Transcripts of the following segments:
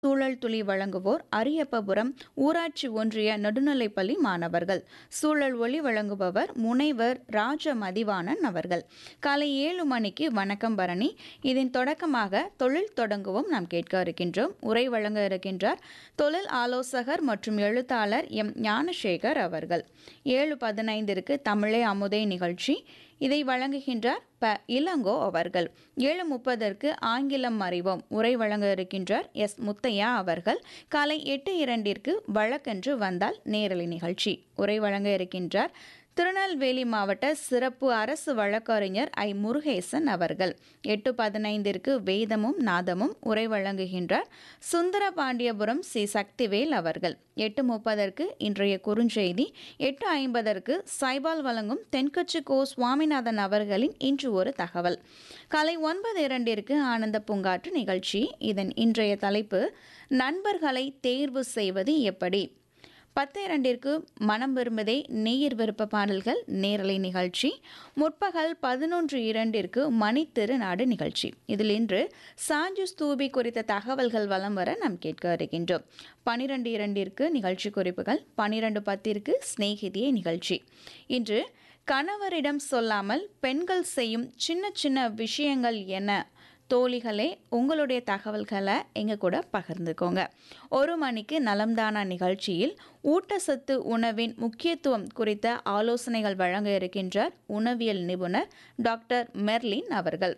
சூழல் துளி வழங்குவோர் அரியப்பபுரம் ஊராட்சி ஒன்றிய நடுநிலைப்பள்ளி மாணவர்கள் சூழல் ஒளி வழங்குபவர் முனைவர் ராஜ மதிவாணன் அவர்கள் காலை ஏழு மணிக்கு வணக்கம் பரணி இதன் தொடக்கமாக தொழில் தொடங்குவோம் நாம் கேட்க இருக்கின்றோம் உரை வழங்க இருக்கின்றார் தொழில் ஆலோசகர் மற்றும் எழுத்தாளர் எம் ஞானசேகர் அவர்கள் ஏழு பதினைந்திற்கு தமிழே அமுதே நிகழ்ச்சி இதை வழங்குகின்றார் ப இளங்கோ அவர்கள் ஏழு முப்பதற்கு ஆங்கிலம் அறிவோம் உரை வழங்க இருக்கின்றார் எஸ் முத்தையா அவர்கள் காலை எட்டு இரண்டிற்கு வழக்கென்று வந்தால் நேரலை நிகழ்ச்சி உரை வழங்க இருக்கின்றார் திருநெல்வேலி மாவட்ட சிறப்பு அரசு வழக்கறிஞர் ஐ முருகேசன் அவர்கள் எட்டு பதினைந்திற்கு வேதமும் நாதமும் உரை வழங்குகின்றார் சுந்தரபாண்டியபுரம் சி சக்திவேல் அவர்கள் எட்டு முப்பதற்கு இன்றைய குறுஞ்செய்தி எட்டு ஐம்பதற்கு சைபால் வழங்கும் தென்கட்சி கோ சுவாமிநாதன் அவர்களின் இன்று ஒரு தகவல் காலை ஒன்பது இரண்டிற்கு ஆனந்த பூங்காற்று நிகழ்ச்சி இதன் இன்றைய தலைப்பு நண்பர்களை தேர்வு செய்வது எப்படி பத்து இரண்டிற்கு மனம் விரும்பதே நேயர் விருப்ப பாடல்கள் நேரலை நிகழ்ச்சி முற்பகல் பதினொன்று இரண்டிற்கு மணித்திரு நாடு நிகழ்ச்சி இதில் இன்று சாஞ்சு ஸ்தூபி குறித்த தகவல்கள் வலம் வர நாம் கேட்க இருக்கின்றோம் பனிரெண்டு இரண்டிற்கு நிகழ்ச்சி குறிப்புகள் பனிரெண்டு பத்திற்கு சிநேகிதியே நிகழ்ச்சி இன்று கணவரிடம் சொல்லாமல் பெண்கள் செய்யும் சின்ன சின்ன விஷயங்கள் என்ன தோழிகளே உங்களுடைய தகவல்களை எங்கள் கூட பகிர்ந்துக்கோங்க ஒரு மணிக்கு நலம்தானா நிகழ்ச்சியில் ஊட்டச்சத்து உணவின் முக்கியத்துவம் குறித்த ஆலோசனைகள் வழங்க இருக்கின்றார் உணவியல் நிபுணர் டாக்டர் மெர்லின் அவர்கள்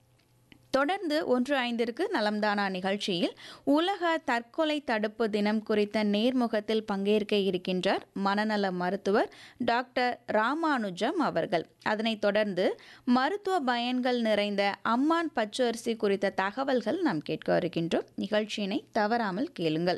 தொடர்ந்து ஒன்று ஐந்திற்கு நலம்தானா நிகழ்ச்சியில் உலக தற்கொலை தடுப்பு தினம் குறித்த நேர்முகத்தில் பங்கேற்க இருக்கின்றார் மனநல மருத்துவர் டாக்டர் ராமானுஜம் அவர்கள் அதனைத் தொடர்ந்து மருத்துவ பயன்கள் நிறைந்த அம்மான் பச்சரிசி குறித்த தகவல்கள் நாம் கேட்க இருக்கின்றோம் நிகழ்ச்சியினை தவறாமல் கேளுங்கள்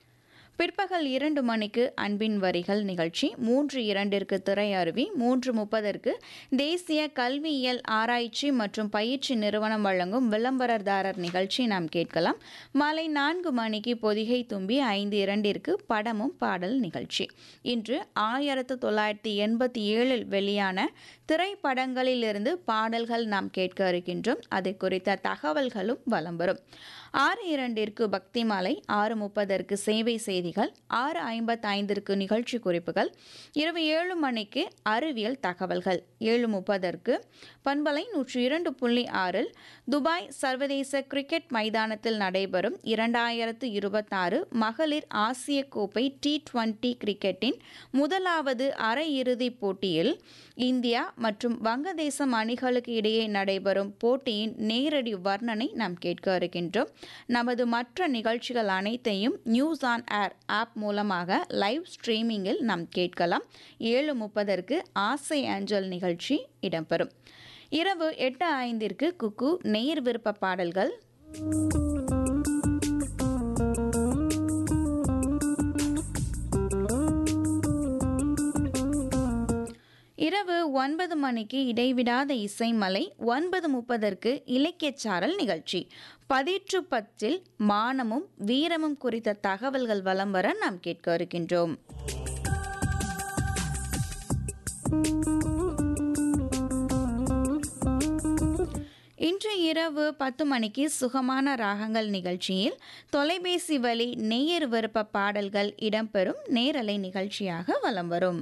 பிற்பகல் இரண்டு மணிக்கு அன்பின் வரிகள் நிகழ்ச்சி மூன்று இரண்டிற்கு திரை அருவி மூன்று முப்பதற்கு தேசிய கல்வியியல் ஆராய்ச்சி மற்றும் பயிற்சி நிறுவனம் வழங்கும் விளம்பரதாரர் நிகழ்ச்சி நாம் கேட்கலாம் மாலை நான்கு மணிக்கு பொதிகை தும்பி ஐந்து இரண்டிற்கு படமும் பாடல் நிகழ்ச்சி இன்று ஆயிரத்து தொள்ளாயிரத்தி எண்பத்தி ஏழில் வெளியான திரைப்படங்களிலிருந்து பாடல்கள் நாம் கேட்க இருக்கின்றோம் அது குறித்த தகவல்களும் வலம் வரும் ஆறு இரண்டிற்கு பக்தி மாலை ஆறு முப்பதற்கு சேவை செய்திகள் ஆறு ஐம்பத்தி ஐந்திற்கு நிகழ்ச்சி குறிப்புகள் இரவு ஏழு மணிக்கு அறிவியல் தகவல்கள் ஏழு முப்பதற்கு பண்பலை நூற்றி இரண்டு புள்ளி ஆறில் துபாய் சர்வதேச கிரிக்கெட் மைதானத்தில் நடைபெறும் இரண்டாயிரத்து இருபத்தாறு மகளிர் ஆசிய கோப்பை டி டுவெண்டி கிரிக்கெட்டின் முதலாவது அரையிறுதிப் போட்டியில் இந்தியா மற்றும் வங்கதேசம் அணிகளுக்கு இடையே நடைபெறும் போட்டியின் நேரடி வர்ணனை நாம் கேட்க இருக்கின்றோம் நமது மற்ற நிகழ்ச்சிகள் அனைத்தையும் நியூஸ் ஆன் ஏர் ஆப் மூலமாக லைவ் ஸ்ட்ரீமிங்கில் நாம் கேட்கலாம் ஏழு முப்பதற்கு ஆசை அஞ்சல் நிகழ்ச்சி இடம்பெறும் இரவு எட்டு ஐந்திற்கு குக்கு நேர் விருப்ப பாடல்கள் இரவு ஒன்பது மணிக்கு இடைவிடாத இசைமலை ஒன்பது முப்பதற்கு இலக்கியச்சாரல் நிகழ்ச்சி பதிற்று பத்தில் மானமும் வீரமும் குறித்த தகவல்கள் வலம் வர நாம் கேட்க இருக்கின்றோம் இன்று இரவு பத்து மணிக்கு சுகமான ராகங்கள் நிகழ்ச்சியில் தொலைபேசி வழி நேயர் விருப்ப பாடல்கள் இடம்பெறும் நேரலை நிகழ்ச்சியாக வலம் வரும்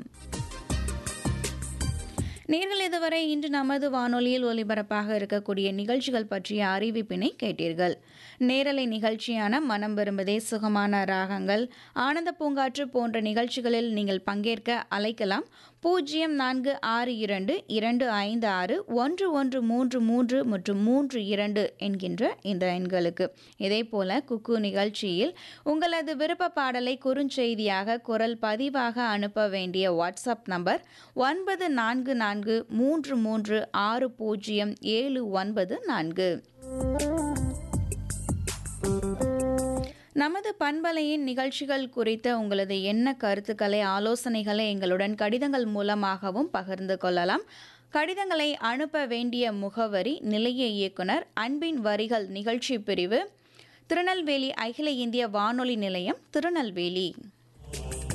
நேர்கள் இதுவரை இன்று நமது வானொலியில் ஒலிபரப்பாக இருக்கக்கூடிய நிகழ்ச்சிகள் பற்றிய அறிவிப்பினை கேட்டீர்கள் நேரலை நிகழ்ச்சியான மனம் விரும்பதே சுகமான ராகங்கள் ஆனந்த பூங்காற்று போன்ற நிகழ்ச்சிகளில் நீங்கள் பங்கேற்க அழைக்கலாம் பூஜ்ஜியம் நான்கு ஆறு இரண்டு இரண்டு ஐந்து ஆறு ஒன்று ஒன்று மூன்று மூன்று மற்றும் மூன்று இரண்டு என்கின்ற இந்த எண்களுக்கு இதே போல குக்கு நிகழ்ச்சியில் உங்களது விருப்ப பாடலை குறுஞ்செய்தியாக குரல் பதிவாக அனுப்ப வேண்டிய வாட்ஸ்அப் நம்பர் ஒன்பது நான்கு நான்கு மூன்று மூன்று ஆறு பூஜ்ஜியம் ஏழு ஒன்பது நான்கு நமது பண்பலையின் நிகழ்ச்சிகள் குறித்த உங்களது என்ன கருத்துக்களை ஆலோசனைகளை எங்களுடன் கடிதங்கள் மூலமாகவும் பகிர்ந்து கொள்ளலாம் கடிதங்களை அனுப்ப வேண்டிய முகவரி நிலைய இயக்குனர் அன்பின் வரிகள் நிகழ்ச்சி பிரிவு திருநெல்வேலி அகில இந்திய வானொலி நிலையம் திருநெல்வேலி